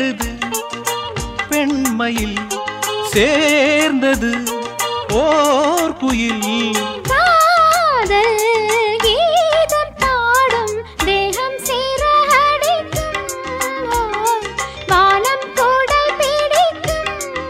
தேடுது பெண்மையில் சேர்ந்தது ஓர் குயில் காதல் கீதம் பாடும் தேகம் சிறகடிக்கும் ஓர் வானம் கூட பிடிக்கும்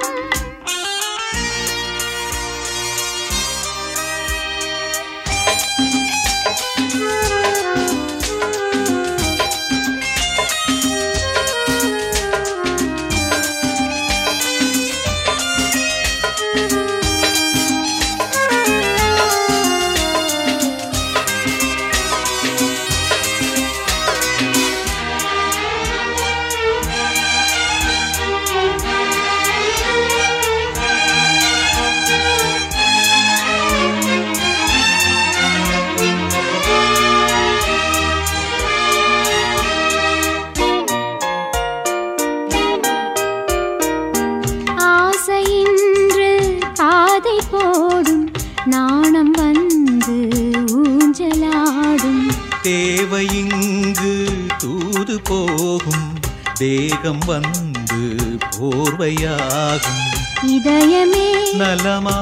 ஆசையின்று பாதை போடும் நாணம் வந்து ஊஞ்சலாடும் தேவையிங்கு தூது போகும் தேகம் வந்து போர்வையாகும் இதயமே நலமா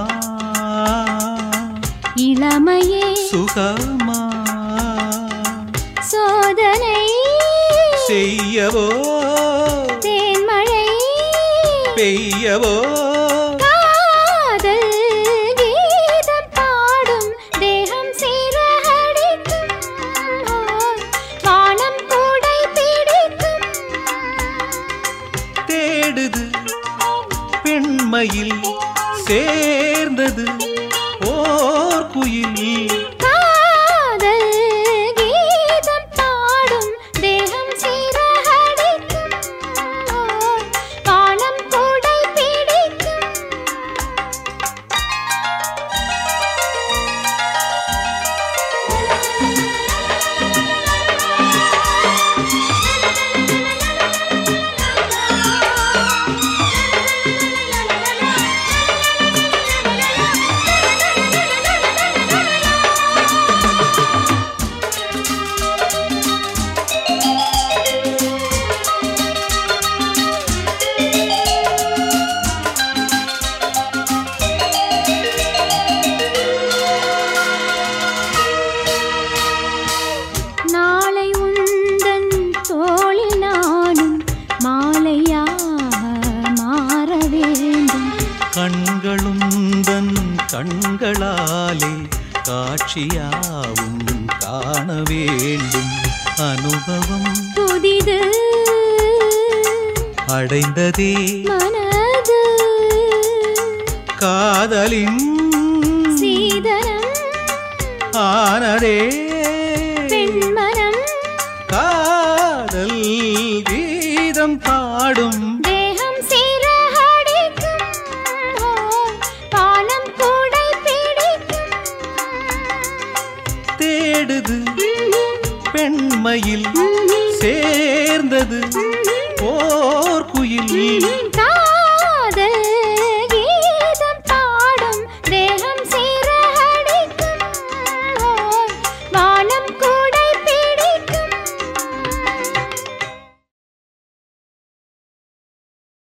இளமையே சுகமா சோதனை செய்யவோ தேன்மழை பெய்யவோ காதல் கீதம் பாடும் தேகம் சீரடிக்கும் ஓர் வானம் கூடை பிடிக்கும் தேடுது பெண்மையில் சேர்ந்தது ஓர் குயில் காதல் கீதம் பாடும் தேகம் சீரடிக்கும் ஓர் வானம் கூடை பிடிக்கும் நாளை உந்தன் தோளில் நானும் மாலையாக மாற வேண்டும் கண்களுந்தன் கண்களாலே காட்சியாவும் காண வேண்டும் அனுபவம் புதிது அடைந்ததே மனது காதலின் சீதனம் ஆனதே பெண்மனம் காதல் கீதம் பாடும் தேகம் சீரடிக்கும் ஓர் பாலம் கூடை பிடிக்கும் தேடுது பெண்மையில் சேர்ந்தது